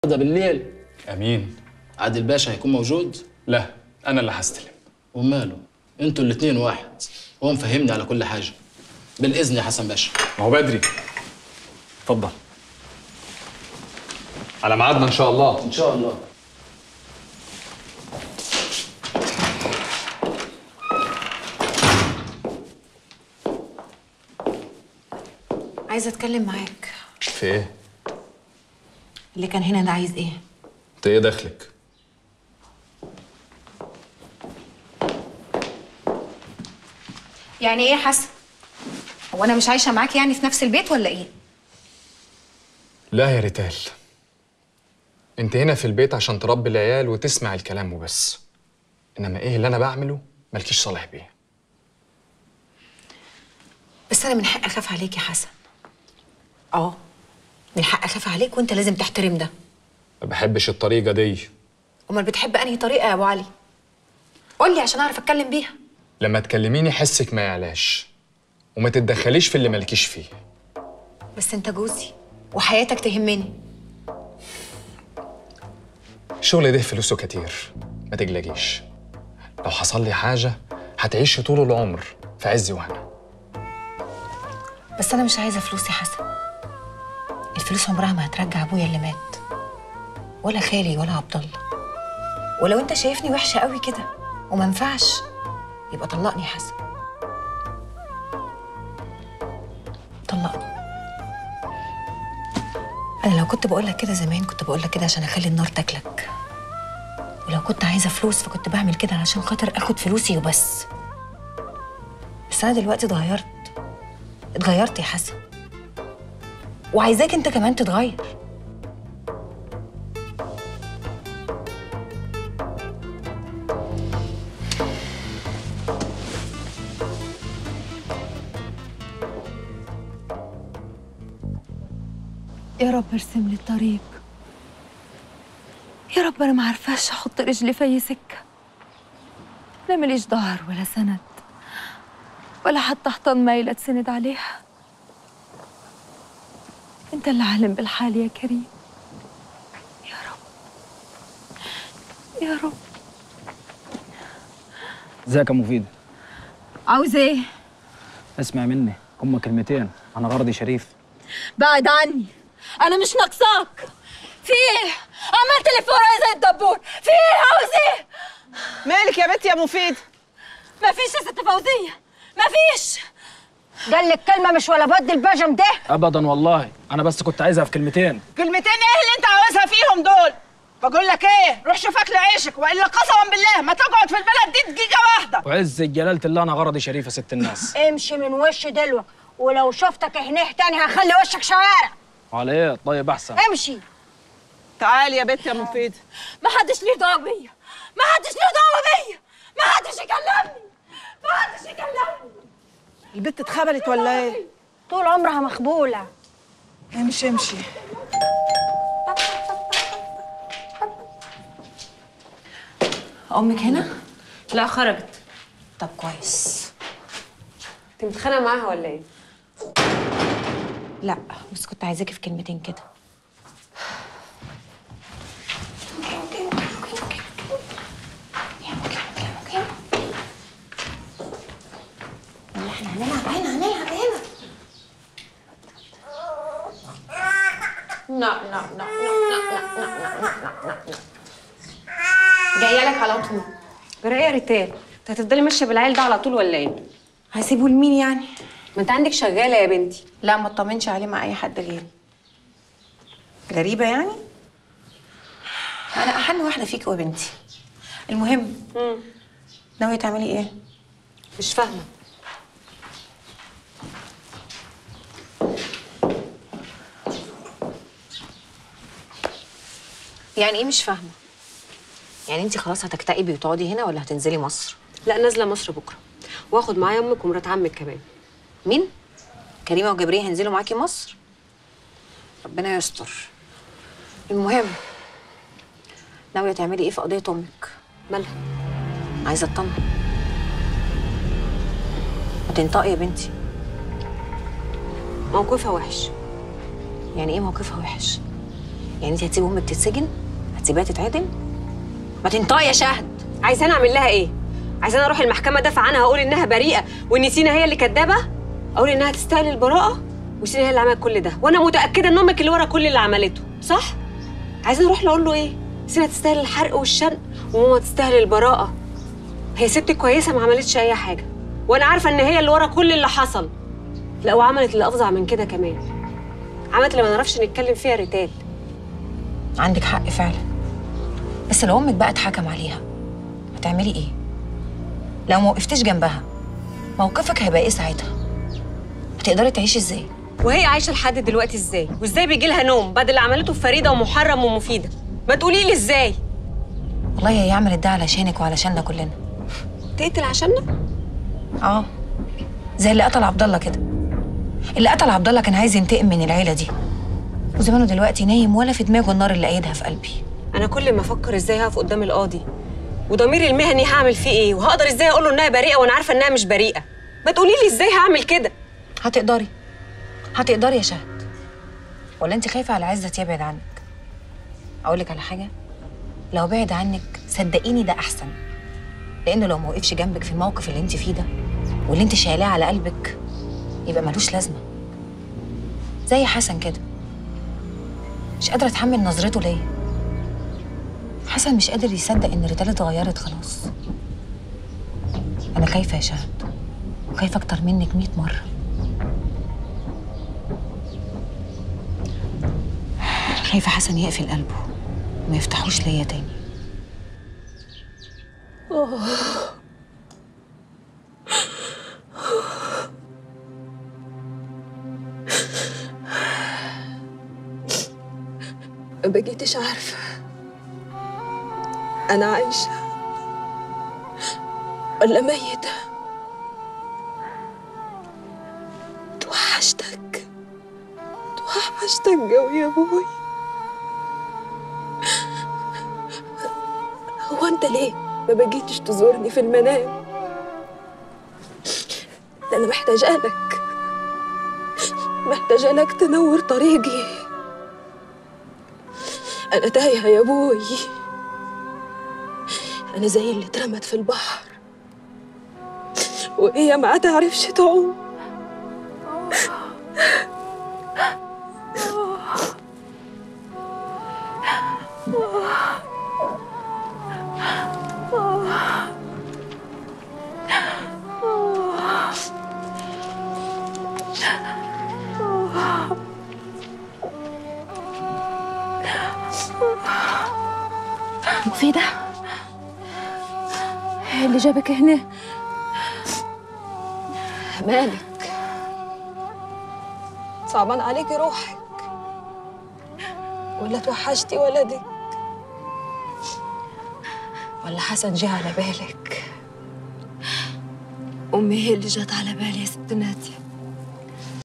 ده بالليل امين عادل باشا هيكون موجود لا انا اللي هستلم وماله انتوا الاتنين واحد هو مفهمني على كل حاجه بالاذن يا حسن باشا ما هو بدري اتفضل على ميعادنا ان شاء الله ان شاء الله عايزه اتكلم معاك في ايه اللي كان هنا ده عايز ايه انت ايه دخلك يعني ايه يا حسن هو انا مش عايشه معاك يعني في نفس البيت ولا ايه لا يا ريتال انت هنا في البيت عشان تربي العيال وتسمع الكلام وبس انما ايه اللي انا بعمله مالكيش صالح بيه بس انا من حق اخاف عليك يا حسن اه من حق اخاف عليك وانت لازم تحترم ده ما بحبش الطريقه دي امال بتحب انهي طريقه يا ابو علي قول لي عشان اعرف اتكلم بيها لما تكلميني حسك ما يعلاش وما تتدخليش في اللي مالكيش فيه بس انت جوزي وحياتك تهمني الشغل ده فلوسه كتير ما تقلقيش لو حصل لي حاجه هتعيشي طول العمر في عز وهنا بس انا مش عايزه فلوس يا حسن الفلوس عمرها ما هترجع ابويا اللي مات ولا خالي ولا عبد الله ولو انت شايفني وحشه قوي كده وما ينفعش يبقى طلقني يا حسن طلقني انا لو كنت بقول لك كده زمان كنت بقول لك كده عشان اخلي النار تاكلك ولو كنت عايزه فلوس فكنت بعمل كده علشان خاطر اخد فلوسي وبس بس انا دلوقتي اتغيرت اتغيرت يا حسن وعايزاك انت كمان تتغير يا رب ارسم لي الطريق يا رب انا ما عارفاش احط رجلي في اي سكه لا ماليش ظهر ولا سند ولا حتى حيطان مايله تسند عليها انت اللي عالم بالحال يا كريم يا رب يا رب ازيك يا مفيد عاوز ايه اسمع مني هما كلمتين انا غرضي شريف بعد عني انا مش ناقصاك في ايه عملت لي في ورايا زي الدبور في ايه عاوز ايه مالك يا بنت يا مفيد مفيش يا ست فوزيه مفيش قال لك كلمه مش ولا بد البجم ده ابدا والله انا بس كنت عايزها في كلمتين كلمتين ايه اللي انت عاوزها فيهم دول بقول لك ايه روح شوف اكل عيشك والا قسما بالله ما تقعد في البلد دي دقيقه واحده وعز جلالة الله انا غرضي شريف يا ست الناس امشي من وش دلوة ولو شفتك هنيه تاني هخلي وشك شوارع على ايه طيب احسن امشي تعالي يا بنت يا مفيد ما حدش ليه دعوه بيا ما حدش ليه دعوه بيا ما حدش يكلمني ما حدش يكلمني البت اتخبلت ولا ايه طول عمرها مخبوله امشي امشي امك هنا لا خرجت طب كويس انت متخانقه معاها ولا ايه لا بس كنت عايزاكي في كلمتين كده احنا هنلعب هنا هنلعب هنا لا لا لا جايه لك على طول جرى ايه يا ريتال انت هتفضلي ماشيه بالعيل ده على طول ولا ايه هسيبه لمين يعني ما انت عندك شغاله يا بنتي لا ما اطمنش عليه مع اي حد غيري غريبه يعني انا احن واحده فيكي يا بنتي المهم ناويه تعملي ايه مش فاهمه يعني ايه مش فاهمه يعني انت خلاص هتكتئبي وتقعدي هنا ولا هتنزلي مصر لا نازله مصر بكره واخد معايا امك ومرات عمك كمان مين كريمه وجبريه هينزلوا معاكي مصر ربنا يستر المهم ناويه تعملي ايه في قضيه امك مالها عايزه اطمن ما تنطقي يا بنتي موقفها وحش يعني ايه موقفها وحش يعني انت هتسيب امك تتسجن هتسيبها تتعدم ما تنطقي يا شهد عايزاني اعمل لها ايه عايزاني اروح المحكمه ادافع عنها اقول انها بريئه وان سينا هي اللي كدابه اقول انها تستاهل البراءه وسينا هي اللي عملت كل ده وانا متاكده ان امك اللي ورا كل اللي عملته صح عايزاني اروح اقول له ايه سينا تستاهل الحرق والشنق وماما تستاهل البراءه هي ست كويسه ما عملتش اي حاجه وانا عارفه ان هي اللي ورا كل اللي حصل لا وعملت اللي افظع من كده كمان عملت اللي ما نعرفش نتكلم فيها ريتال عندك حق فعلا بس لو امك بقى اتحكم عليها هتعملي ايه لو ما وقفتيش جنبها موقفك هيبقى ايه ساعتها هتقدري تعيشي ازاي وهي عايشه لحد دلوقتي ازاي وازاي بيجي لها نوم بعد اللي عملته في فريده ومحرم ومفيده ما تقولي لي ازاي والله هي عملت ده علشانك وعلشاننا كلنا تقتل عشاننا اه زي اللي قتل عبد الله كده اللي قتل عبد الله كان عايز ينتقم من العيله دي وزمانه دلوقتي نايم ولا في دماغه النار اللي قايدها في قلبي انا كل ما افكر ازاي هقف قدام القاضي وضميري المهني هعمل فيه ايه وهقدر ازاي اقول له انها بريئه وانا عارفه انها مش بريئه ما تقولي لي ازاي هعمل كده هتقدري هتقدري يا شهد ولا انت خايفه على عزت يبعد عنك اقول لك على حاجه لو بعد عنك صدقيني ده احسن لانه لو ما وقفش جنبك في الموقف اللي انت فيه ده واللي انت شايلاه على قلبك يبقى ملوش لازمه زي حسن كده مش قادره اتحمل نظرته ليا حسن مش قادر يصدق ان ريتال اتغيرت خلاص انا خايفه يا شهد وخايفه اكتر منك 100 مره خايفه حسن يقفل قلبه وما يفتحوش ليا تاني ما بقيتش عارفة أنا عايشة ولا ميتة توحشتك توحشتك قوي يا أبوي هو أنت ليه ما بقيتش تزورني في المنام ده أنا محتاجة لك محتاجة لك تنور طريقي أنا تايهة يا أبوي أنا زي اللي اترمت في البحر وهي ما تعرفش تعوم مفيدة إيه اللي جابك هنا مالك صعبان عليكي روحك ولا توحشتي ولدك ولا حسن جه على بالك أمي هي اللي جت على بالي يا ست نادية